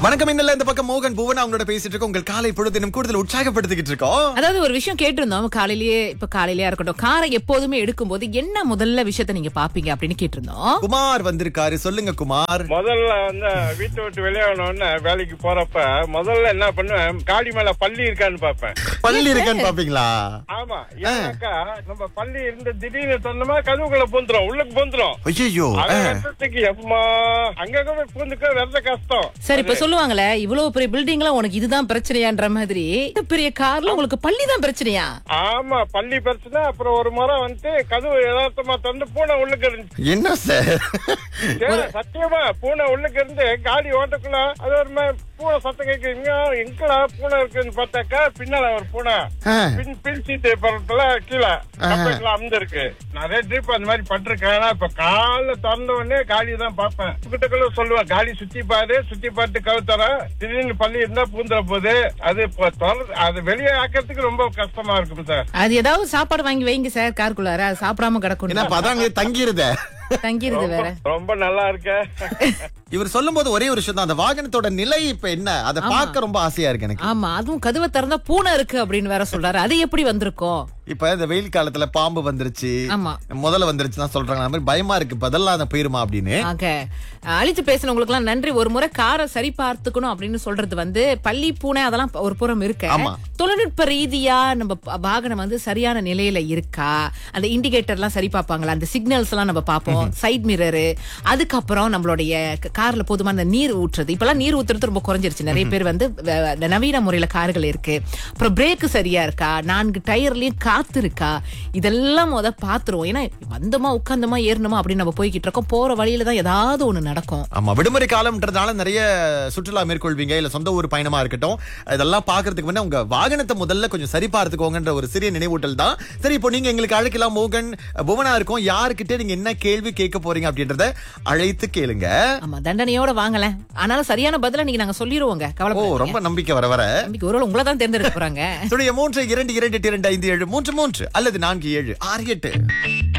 வணக்கம் இன்னல இந்த பக்கம் மோகன் புவன் அவங்களோட பேசிட்டு இருக்கோம் உங்கள் காலை பொழுதினும் கூடுதல் உற்சாகப்படுத்திக்கிட்டு இருக்கோம் அதாவது ஒரு விஷயம் கேட்டிருந்தோம் காலையிலேயே இப்ப காலையிலேயே இருக்கட்டும் காரை எப்போதுமே எடுக்கும்போது என்ன முதல்ல விஷயத்த நீங்க பாப்பீங்க அப்படின்னு கேட்டிருந்தோம் குமார் வந்திருக்காரு சொல்லுங்க குமார் முதல்ல வந்து வீட்டை விட்டு வெளியாகணும்னு வேலைக்கு போறப்ப முதல்ல என்ன பண்ணுவேன் காடி மேல பள்ளி இருக்கான்னு பாப்பேன் பள்ளி இருக்கான்னு பாப்பீங்களா ஆமா ஏன்னாக்கா நம்ம பள்ளி இருந்து திடீர்னு சொன்னோமா கதவுக்குள்ள பூந்துரும் உள்ளுக்கு பூந்துரும் ஐயோ அதை வெட்டுறதுக்கு எப்பமா அங்கங்க போய் பூந்துக்க வெறத கஷ்டம் சரி இப்ப சொல்லுவாங்களே இவ்வளவு பெரிய பில்டிங்ல உனக்கு இதுதான் பிரச்சனையான்ற மாதிரி இந்த பெரிய கார்ல உங்களுக்கு பள்ளி தான் பிரச்சனையா ஆமா பள்ளி பிரச்சனை அப்புறம் ஒரு முறை வந்து கதவு யதார்த்தமா திறந்து பூனை உள்ளுக்கு இருந்துச்சு என்ன சார் ஏன், சத்தியமா பூனை உள்ளுக்கு இருந்து காடி ஓட்டக்குள்ள அது ஒரு மாதிரி பூனை சத்தம் கேக்குறீங்க எங்கடா பூனை இருக்குன்னு பார்த்தாக்கா பின்னால ஒரு பூனை ஆ. பின் பின் சீட்டு பக்கத்துல கீழே கப்பைக்குள்ள அமர்ந்திருக்கு நிறைய ட்ரிப் அந்த மாதிரி பட்டிருக்கேன் ஆனா இப்ப காலைல திறந்த உடனே காடி தான் பார்ப்பேன் கிட்டக்குள்ள சொல்லுவேன் காடி சுத்தி பாரு சுத்தி பார்த்து கவுத்தர திடீர்னு பள்ளி இருந்தா பூந்துற போது அது இப்ப திற- அது வெளியே ஆக்கிறதுக்கு ரொம்ப கஷ்டமா இருக்கும் சார் அது ஏதாவது சாப்பாடு வாங்கி வைங்க சார் காருக்குள்ளார அது சாப்பிடாம கிடக்கும் என்ன பதாங்க தங்கிருத தங்கிருது வேற ரொம்ப நல்லா இருக்க இவர் சொல்லும் போது ஒரே ஒரு விஷயம் தான் அந்த வாகனத்தோட நிலை இப்ப என்ன அதை பார்க்க ரொம்ப ஆசையா இருக்கு எனக்கு ஆமா அதுவும் கதவை திறந்தா பூனை இருக்கு அப்படின்னு வேற சொல்றாரு அது எப்படி வந்திருக்கும் இப்ப இந்த வெயில் காலத்துல பாம்பு வந்துருச்சு ஆமா முதல்ல வந்துருச்சு தான் சொல்றாங்க அந்த மாதிரி பயமா இருக்கு பதில் அந்த போயிருமா அப்படின்னு ஆக அழிச்சு பேசினவங்களுக்கு எல்லாம் நன்றி ஒரு முறை காரை சரி பார்த்துக்கணும் அப்படின்னு சொல்றது வந்து பள்ளி பூனை அதெல்லாம் ஒரு புறம் இருக்க ஆமா. தொழில்நுட்ப ரீதியா நம்ம ப- வாகனம் வந்து சரியான நிலையில இருக்கா அந்த இண்டிகேட்டர் எல்லாம் சரி பார்ப்பாங்களா அந்த சிக்னல்ஸ் எல்லாம் நம்ம பார்ப்போம் சைட் மிரரு அதுக்கப்புறம் நம்மளுடைய க- கார்ல போதுமான அந்த நீர் ஊற்றுறது இப்பெல்லாம் நீர் ஊத்துறது ரொம்ப குறைஞ்சிருச்சு நிறைய பேர் வந்து வ- இந்த நவீன முறையில கார்கள் இருக்கு அப்புறம் பிரேக் சரியா இருக்கா நான்கு டயர்லயும் காத்து இருக்கா இதெல்லாம் முத பாத்துருவோம் ஏன்னா வந்தோமா உட்காந்தோமா ஏறணுமா அப்படின்னு நம்ம போய்கிட்டு இருக்கோம் போற வழியில தான் ஏதாவது ஒண்ணு நடக்கும் ஆமா விடுமுறை காலம்ன்றதால நிறைய சுற்றுலா மேற்கொள்வீங்க இல்ல சொந்த ஊர் பயணமா இருக்கட்டும் இதெல்லாம் பாக்குறதுக்கு முன்ன உங்க வாகனத்தை முதல்ல கொஞ்சம் சரி பார்த்துக்கோங்கன்ற ஒரு சிறிய நினைவூட்டல் தான் சரி இப்போ நீங்க எங்களுக்கு அழைக்கலாம் மோகன் புவனா இருக்கும் யாருக்கிட்ட நீங்க என்ன கேள்வி கேட்க போறீங்க அப்படின்றத அழைத்து கேளுங்க ஆமா தண்டனையோட வாங்கல ஆனாலும் சரியான பதில நீங்க நாங்க சொல்லிருவோங்க ஓ கவலை ரொம்ப நம்பிக்கை வர வர நம்பிக்கை ஒருவேளை உங்களை தான் தேர்ந்தெடுக்க போறாங்க சுடைய மூன்று இரண்டு இரண்டு எட்டு இரண்டு ஐந்து ஏழு மூன்று மூன்று அல்லது நான்கு ஏழு ஆறு எட்டு